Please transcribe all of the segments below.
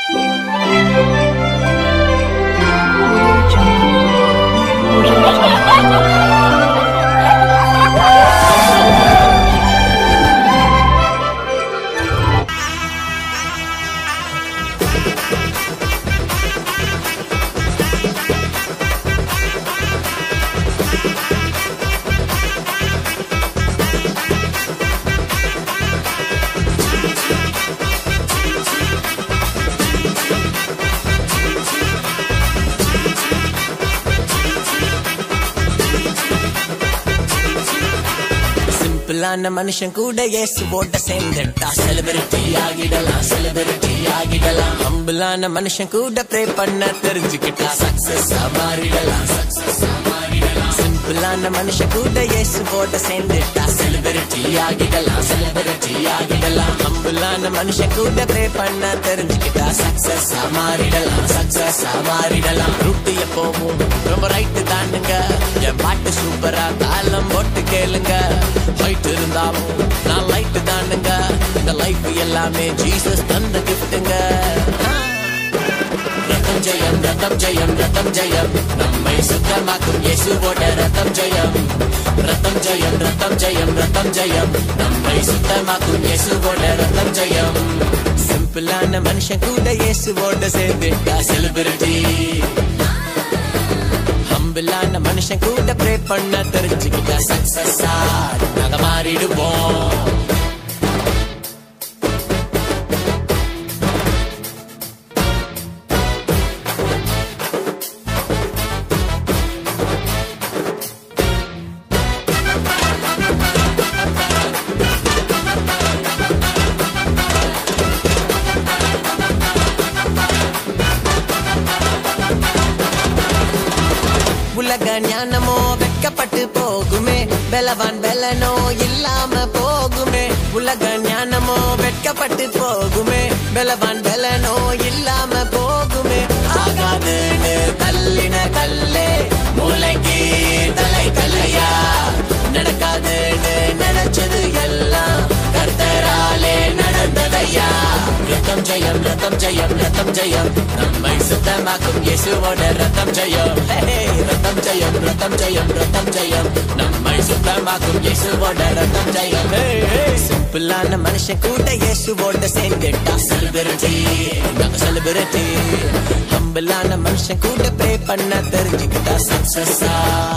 சிம்பிளான மனுஷன் கூட இயேசுவோட சேர்ந்துட்டா செலிபிரிட்டி ஆகிடலாம் செலிபிரிட்டி ஆகிடலாம் ஹம்பிளான மனுஷன் கூட ப்ரே பண்ண தெரிஞ்சுக்கிட்டா சக்சஸ் மாறிடலாம் சக்சஸ் மாறிடலாம் சிம்பிளான மனுஷன் கூட இயேசுவோட சேர்ந்துட்டா செலிபிரிட்டி ஆகிடலாம் செலிபிரிட்டி ஆகிடலாம் ஹம்பிளான மனுஷன் கூட ப்ரே பண்ண தெரிஞ்சுக்கிட்டா சக்சஸ் மாறிடலாம் சக்சஸ் மாறிடலாம் ரூட்டு எப்பவும் ரொம்ப ரைட்டு தானுங்க என் பாட்டு சூப்பரா தாளம் போட்டு கேளுங்க ஹைட் இருந்தாலும் நான் லைட்டு தானுங்க இந்த லைஃப் எல்லாமே ஜீசஸ் தந்த கிஃப்ட்டுங்க ரத்தம் ஜெயம் ரத்தம் ஜெயம் ரத்தம் ஜெயம் நம்மை சுத்தமாக்கும் இயேசுவோட ரத்தம் ஜெயம் ரத்தம் ஜெயம் ரத்தம் ஜெயம் ரத்தம் ஜெயம் நம்மை சுத்தமாக்கும் இயேசுவோட ரத்தம் ஜெயம் சிம்பிளான மனுஷன் கூட இயேசுவோட சேர்ந்துட்டா செலிபிரிட்டி ஹம்பிளான மனுஷன் கூட ப்ரே பண்ண தெரிஞ்சுக்கிட்டா சக்சஸா நாங்க மாறிடுவோம் உலக ஞானமோ வெட்கப்பட்டு போகுமே பலவான் பலனோ இல்லாம போகுமே உலக ஞானமோ வெட்கப்பட்டு போகுமே பலவான் பலனோ இல்லாம போகுமே ஆகாதுன்னு தள்ளின கல்லே மூளைக்கு தலை கல்லையா நடக்காதுன்னு நினைச்சது எல்லாம் கர்த்தராலே நடந்ததையா ரத்தம் ஜெயம் ரத்தம் ஜெயம் ரத்தம் ஜெயம் நம்மை சுத்தமாக்கும் இயேசுவோட ரத்தம் ஜெயம் ஹே, ஹே, ரத்தம் ஜெயம் ரத்தம் ஜெயம் ரத்தம் ஜெயம் நம்மை சுத்தமாக்கும் இயேசுவோட ரத்தம் ஜெயம் ஹே, ஹே. சிம்பிளான மனுஷன் கூட இயேசுவோட சேர்ந்துட்டா செலிபிரிட்டி நாங்க செலிபிரிட்டி ஹம்பிளான மனுஷன் கூட ப்ரே பண்ண தெரிஞ்சுக்கிட்டா சக்சஸா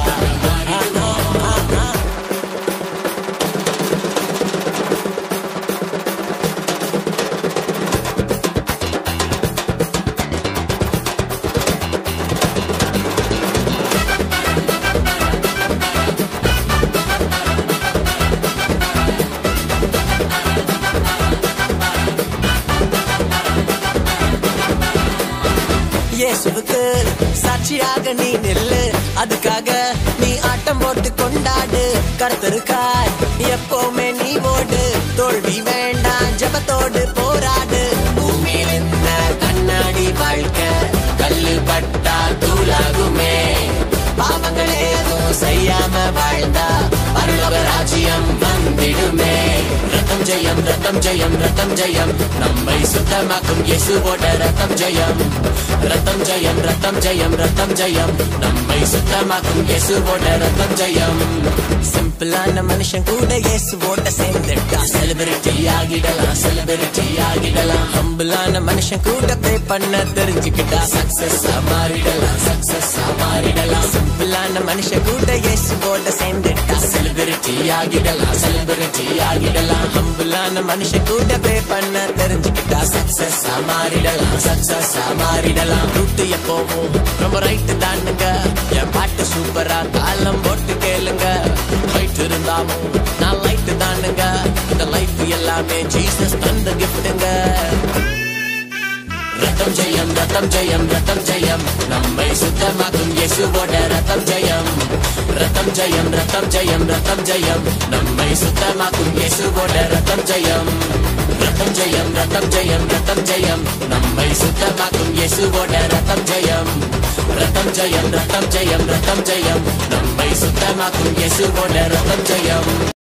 இயேசுவுக்கு சாட்சியாக நீ நில்லு அதுக்காக நீ ஆட்டம் போட்டு கொண்டாடு கருத்தருக்காய் எப்பவுமே நீ ஓடு தோல்வி வேண்டாம் ஜபத்தோடு போராடு பூமியில் இந்த கண்ணாடி வாழ்க்கை கல்லு பட்டா தூளாகுமே பாவங்களே எதுவும் செய்யாம வாழ்ந்தா பரலோக ராஜ்யம் வந்திடுமே ரத்தம் ஜெயம் ரத்தம் ஜெயம் ரத்தம் ஜெயம் நம்மை சுத்தமாக்கும் இயேசுவோட ரத்தம் ஜெயம் ரத்தம் ஜெயம் ரத்தம் ஜெயம் ரத்தம் ஜெயம் நம்மை சுத்தமாக்கும் இயேசுவோட ரத்தம் ஜெயம் சிம்பிளான மனுஷன் கூட இயேசுவோட சேர்ந்துட்டா செலிபிரிட்டி ஆகிடலாம் செலிபிரிட்டி ஆகிடலாம் ஹம்பிளான மனுஷன் கூட ப்ரே பண்ண தெரிஞ்சுக்கிட்டா சக்சஸ் மாறிடலாம் சக்சஸ் மாறிடலாம் சிம்பிளான மனுஷன் கூட இயேசுவோட சேர்ந்துட்டா செலிபிரிட்டி ஆகிடலாம் செலிபிரிட்டி ஆகிடலாம் ஹம்பிளான மனுஷன் கூட ப்ரே பண்ண தெரிஞ்சுக்கிட்டா சக்சஸ் மாறிடலாம் சக்சஸ் மாறிடலாம் ரூட்டு எப்பவும் ரொம்ப ரைட்டு தானுங்க என் பாட்டு சூப்பரா தாளம் போட்டு கேளுங்க ஹைட் இருந்தாலும் நான் லைட்டு தானுங்க இந்த லைஃப் எல்லாமே ஜீசஸ் தந்த கிஃப்ட்டுங்க ரத்தம் ஜெயம் ரத்தம் ஜெயம் ரத்தம் ஜெயம் நம்மை சுத்தமாக்கும் இயேசுவோட ரத்தம் ஜெயம் ரத்தம் ஜெயம் ரத்தம் ஜெயம் ரத்தம் ஜெயம் நம்மை சுத்தமாக்கும் இயேசுவோட ரத்தம் ஜெயம் ரத்தம் ஜெயம் ரத்தம் ஜெயம் ரத்தம் ஜெயம் நம்மை சுத்தமாக்கும் இயேசுவோட ரத்தம் ஜெயம் ரத்தம் ஜெயம் ரத்தம் ஜெயம் ரத்தம் ஜெயம் நம்மை சுத்தமாக்கும் இயேசுவோட ரத்தம் ஜெயம்